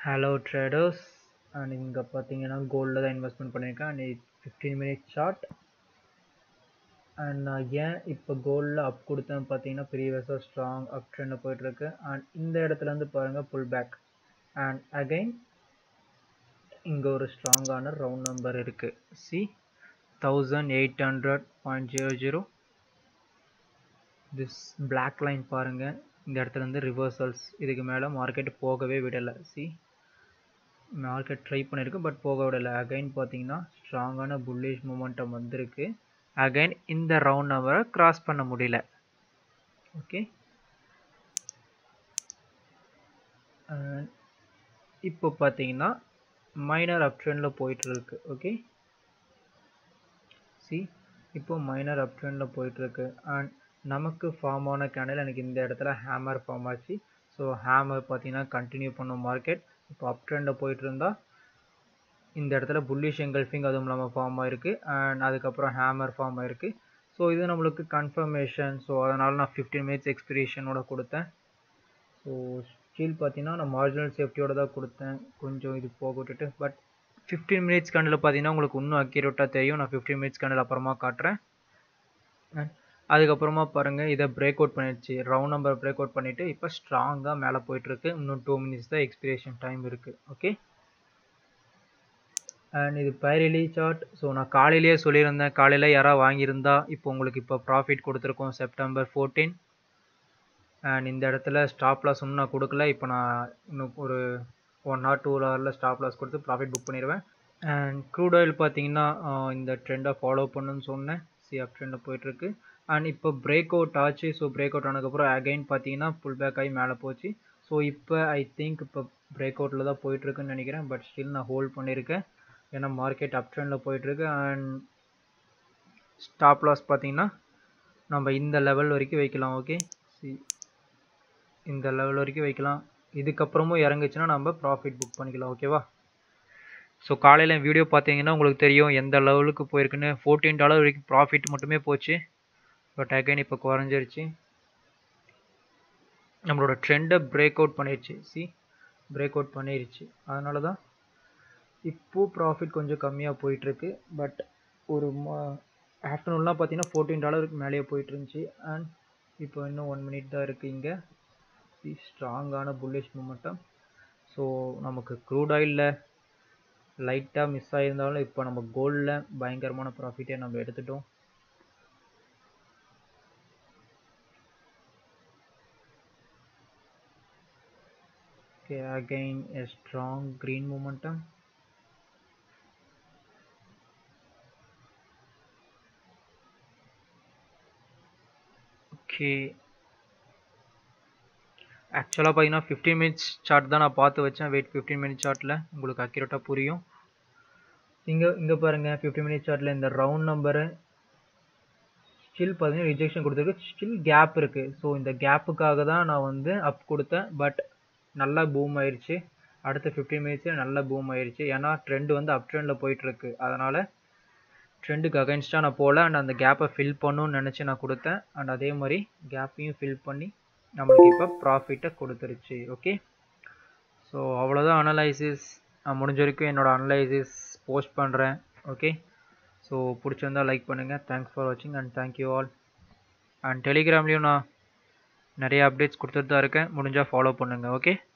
hello traders and இங்கே பார்த்தீங்கன்னா கோல்டில் தான் இன்வெஸ்ட்மெண்ட் பண்ணியிருக்கேன் and fifteen minutes chart and நான் ஏன் இப்போ கோல்டில் அப் கொடுத்தேன் பார்த்தீங்கன்னா ப்ரீவியஸாக ஸ்ட்ராங் அப் ட்ரெண்டில் போயிட்டுருக்கு அண்ட் இந்த இடத்துலேருந்து பாருங்கள் புல் பேக் அண்ட் அகைன் இங்கே ஒரு ஸ்ட்ராங்கான ரவுண்ட் நம்பர் இருக்குது சி thousand eight hundred point zero zero this black line பாருங்கள் இந்த இடத்துலேருந்து ரிவர்சல்ஸ் இதுக்கு மேலே மார்க்கெட் போகவே விடலை சி மார்க்கெட் ட்ரை பண்ணியிருக்கு பட் போக விடலை அகைன் பார்த்தீங்கன்னா ஸ்ட்ராங்கான புல்லிஷ் மூமெண்டம் வந்திருக்கு அகைன் இந்த ரவுண்ட் நம்பரை கிராஸ் பண்ண முடியல ஓகே இப்போ பார்த்தீங்கன்னா மைனர் அப் ட்ரெண்டில் போயிட்டு இருக்கு ஓகே சி இப்போ மைனர் அப் ட்ரெண்டில் போயிட்டுருக்கு அண்ட் நமக்கு ஃபார்ம் ஆன கேண்டில் எனக்கு இந்த இடத்துல ஹேமர் ஃபார்ம் ஆச்சு ஸோ ஹேமர் பார்த்தீங்கன்னா கண்டினியூ பண்ணும் மார்க்கெட் இப்போ அப் ட்ரெண்டில் போயிட்டு இருந்தால் இந்த இடத்துல புல்லிஷ் எங்கல்ஃபிங் அதுவும் இல்லாமல் ஃபார்ம் ஆயிருக்கு அண்ட் அதுக்கப்புறம் ஹேமர் ஃபார்ம் ஆயிருக்கு ஸோ இது நம்மளுக்கு கன்ஃபர்மேஷன் ஸோ அதனால் நான் ஃபிஃப்டீன் மினிட்ஸ் எக்ஸ்பிரேஷனோட கொடுத்தேன் ஸோ ஸ்டீல் பார்த்தீங்கன்னா நான் மார்ஜினல் சேஃப்டியோட தான் கொடுத்தேன் கொஞ்சம் இது போக விட்டுட்டு பட் ஃபிஃப்டீன் மினிட்ஸ் கண்டில் பார்த்தீங்கன்னா உங்களுக்கு இன்னும் அக்யூரேட்டாக தெரியும் நான் ஃபிஃப்டீன் மினிட்ஸ் கண்டில் அப்புறமா காட்டுறேன் அதுக்கப்புறமா பாருங்கள் இதை பிரேக் அவுட் பண்ணிடுச்சு ரவுண்ட் நம்பர் பிரேக் அவுட் பண்ணிவிட்டு இப்போ ஸ்ட்ராங்காக மேலே போயிட்டுருக்கு இன்னும் டூ மினிட்ஸ் தான் எக்ஸ்பிரேஷன் டைம் இருக்குது ஓகே அண்ட் இது பைரலி சார்ட் ஸோ நான் காலையிலேயே சொல்லியிருந்தேன் காலையில் யாராவது வாங்கியிருந்தா இப்போ உங்களுக்கு இப்போ ப்ராஃபிட் கொடுத்துருக்கோம் செப்டம்பர் ஃபோர்டீன் அண்ட் இந்த இடத்துல ஸ்டாப் லாஸ் இன்னும் நான் கொடுக்கல இப்போ நான் இன்னும் ஒரு ஒன் ஆர் டூ ஹவரில் ஸ்டாப் லாஸ் கொடுத்து ப்ராஃபிட் புக் பண்ணிடுவேன் அண்ட் க்ரூட் ஆயில் பார்த்தீங்கன்னா இந்த ட்ரெண்டை ஃபாலோ பண்ணுன்னு சொன்னேன் சி அப் ட்ரெண்டில் போயிட்டுருக்கு அண்ட் இப்போ பிரேக் அவுட் ஆச்சு ஸோ பிரேக் அவுட் ஆனதுக்கப்புறம் அகைன் பார்த்தீங்கன்னா புல் பேக் ஆகி மேலே போச்சு ஸோ இப்போ ஐ திங்க் இப்போ பிரேக் அவுட்டில் தான் போயிட்டுருக்குன்னு நினைக்கிறேன் பட் ஸ்டில் நான் ஹோல்ட் பண்ணியிருக்கேன் ஏன்னா மார்க்கெட் அப் ட்ரெண்டில் போயிட்டுருக்கு அண்ட் ஸ்டாப் லாஸ் பார்த்தீங்கன்னா நம்ம இந்த லெவல் வரைக்கும் வைக்கலாம் ஓகே சி இந்த லெவல் வரைக்கும் வைக்கலாம் இதுக்கப்புறமும் இறங்குச்சுன்னா நம்ம ப்ராஃபிட் புக் பண்ணிக்கலாம் ஓகேவா ஸோ காலையில் வீடியோ பார்த்தீங்கன்னா உங்களுக்கு தெரியும் எந்த லெவலுக்கு போயிருக்குன்னு ஃபோர்டீன் டாலர் வரைக்கும் ப்ராஃபிட் மட்டுமே போச்சு பட் அகைன் இப்போ குறைஞ்சிருச்சு நம்மளோட ட்ரெண்டை பிரேக் அவுட் பண்ணிடுச்சு சி பிரேக் அவுட் பண்ணிருச்சு அதனால தான் இப்போது ப்ராஃபிட் கொஞ்சம் கம்மியாக போயிட்டுருக்கு பட் ஒரு ஆஃப்டர்நூன்லாம் பார்த்தீங்கன்னா ஃபோர்டீன் டாலருக்கு மேலேயே போயிட்டு இருந்துச்சு அண்ட் இப்போ இன்னும் ஒன் மினிட் தான் இருக்குது இங்கே சி ஸ்ட்ராங்கான புல்லிஷ் மூமெண்டம் ஸோ நமக்கு க்ரூட் ஆயிலில் லைட்டாக மிஸ் ஆகியிருந்தாலும் இப்போ நம்ம கோல்டில் பயங்கரமான ப்ராஃபிட்டே நம்ம எடுத்துட்டோம் okay again a strong green momentum okay ஆக்சுவலாக பார்த்தீங்கன்னா ஃபிஃப்டீன் மினிட்ஸ் சார்ட் தான் நான் பார்த்து வச்சேன் வெயிட் ஃபிஃப்டீன் மினிட்ஸ் சார்ட்டில் உங்களுக்கு அக்யூரேட்டாக புரியும் இங்கே இங்கே பாருங்கள் ஃபிஃப்டீன் மினிட்ஸ் சார்ட்டில் இந்த ரவுண்ட் நம்பரு ஸ்டில் பார்த்தீங்கன்னா ரிஜெக்ஷன் கொடுத்துருக்கு ஸ்டில் கேப் இருக்குது ஸோ இந்த கேப்புக்காக தான் நான் வந்து அப் கொடுத்தேன் பட் நல்லா பூம் ஆயிடுச்சு அடுத்த ஃபிஃப்டீன் மினிட்ஸில் நல்லா பூம் ஆயிடுச்சு ஏன்னா ட்ரெண்டு வந்து அப் ட்ரெண்டில் போயிட்டுருக்கு அதனால் ட்ரெண்டுக்கு அகைன்ஸ்டாக நான் போகல அண்ட் அந்த கேப்பை ஃபில் பண்ணணும்னு நினச்சி நான் கொடுத்தேன் அண்ட் அதே மாதிரி கேப்பையும் ஃபில் பண்ணி நம்மளுக்கு இப்போ ப்ராஃபிட்டை கொடுத்துருச்சு ஓகே ஸோ அவ்வளோதான் அனலைசிஸ் நான் முடிஞ்ச வரைக்கும் என்னோடய அனலைசிஸ் போஸ்ட் பண்ணுறேன் ஓகே ஸோ பிடிச்சிருந்தால் லைக் பண்ணுங்கள் தேங்க்ஸ் ஃபார் வாட்சிங் அண்ட் தேங்க்யூ ஆல் அண்ட் டெலிகிராம்லேயும் நான் நிறைய அப்டேட்ஸ் கொடுத்துட்டு தான் இருக்கேன் முடிஞ்சால் ஃபாலோ பண்ணுங்கள் ஓகே